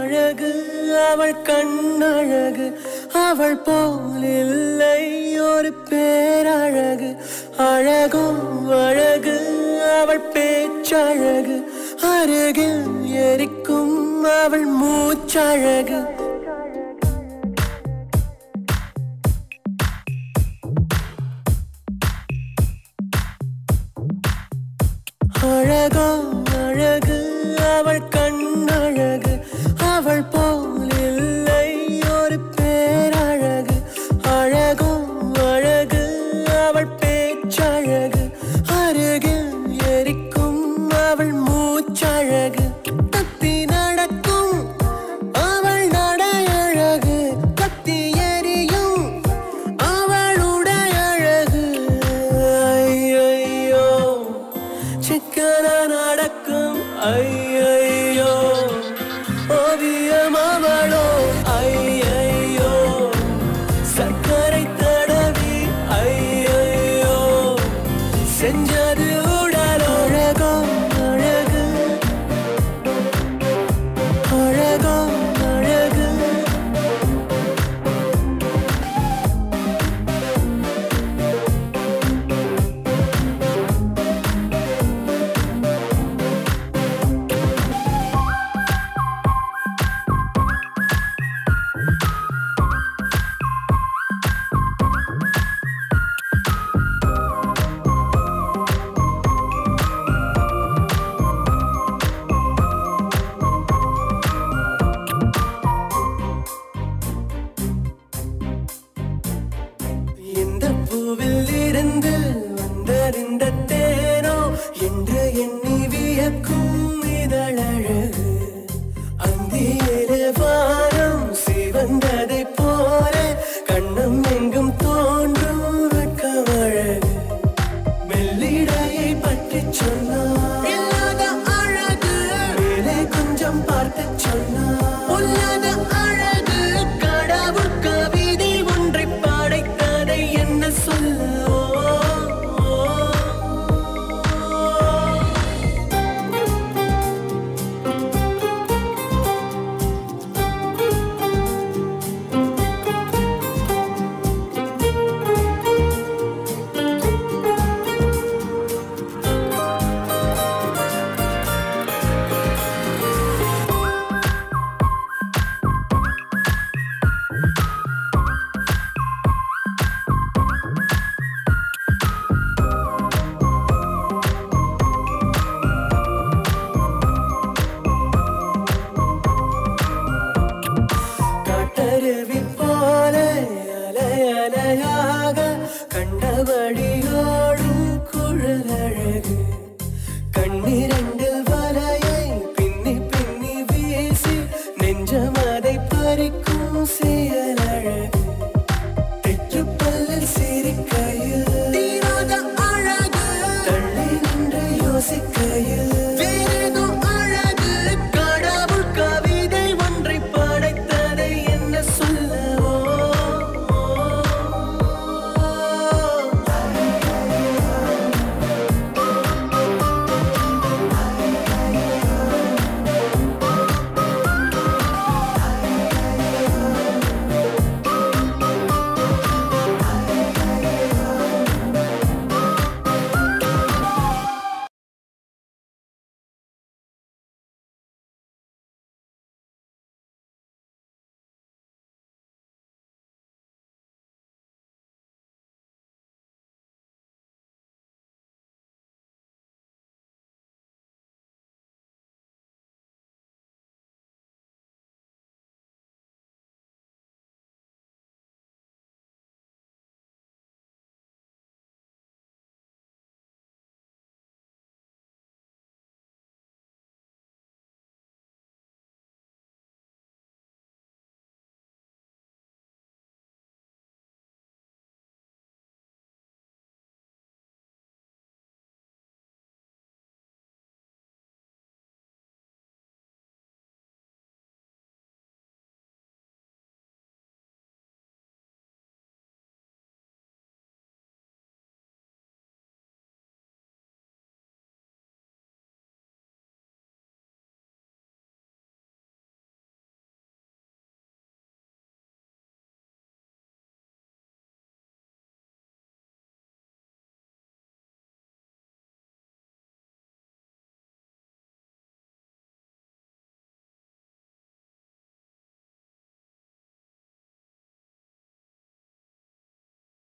அழகு அவள் கண்ணழகு அவள் போல் இல்லை ஒரு பேரழகு அழகோ அழகு அவள் பேச்சழகு அருகில் எரிக்கும் அவள் மூச்சழகு அழகோ அழகு அவள் கண்ணழகு அவள் போல் இல்லை ஒரு பேரழகு அழகோ அழகு அவள் பேச்சழகு அருகில் எரிக்கும் அவள் மூச்சழகு தத்தி நடக்கும் அவள் நடையழகு கத்தி எரியும் அவளுடைய அழகு ஐயையோ சிக்கன நடக்கும் ஐயையோ ஓவியம் அவளோ ஐயையோ சர்க்கரை தடவி ஐயையோ செஞ்சது உடலோ அழகோ அழகு அழகோ அழகு இந்த பூவில் இருந்து வந்தறிந்த தேனோ என்று எண்ணி வியக்கும் இதழழகு அந்தியிலே வானம் சிவந்ததை போல கண்ணம் எங்கும் தோன்றும் வெட்கமழகு மெல்லிடையை பற்றி சொன்னார் இல்லாத அழகு மேலே கொஞ்சம் பார்த்து சொன்னார் பொல்லாத அழகு கடவுள் கவிதை ஒன்றை படைத்ததை என்ன சொல்ல காட்டருவி போல அலை அலையாக கண்டபடியோடும் குழலழகு கண்ணிரண்டில் வலையை பின்னி பின்னி வீசி நெஞ்சமதை பறிக்கும் செயலழகு